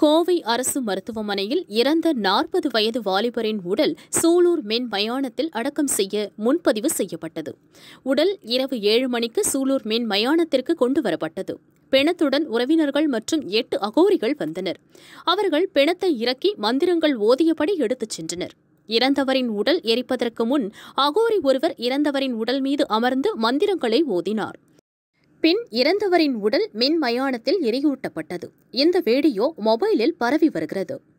கோவை அரசு மருத்துவமனையில் இறந்த நாற்பது வயது வாலிபரின் உடல் சூலூர் மின் மயானத்தில் அடக்கம் செய்ய முன்பதிவு செய்யப்பட்டது உடல் இரவு ஏழு மணிக்கு சூலூர் மின் மயானத்திற்கு கொண்டு வரப்பட்டது பிணத்துடன் உறவினர்கள் மற்றும் எட்டு அகோரிகள் வந்தனர் அவர்கள் பிணத்தை இறக்கி மந்திரங்கள் ஓதியபடி எடுத்துச் சென்றனர் இறந்தவரின் உடல் எரிப்பதற்கு முன் அகோரி ஒருவர் இறந்தவரின் உடல் மீது அமர்ந்து மந்திரங்களை ஓதினார் பின் இறந்தவரின் உடல் மின் மயானத்தில் எரியூட்டப்பட்டது இந்த வீடியோ மொபைலில் பரவி வருகிறது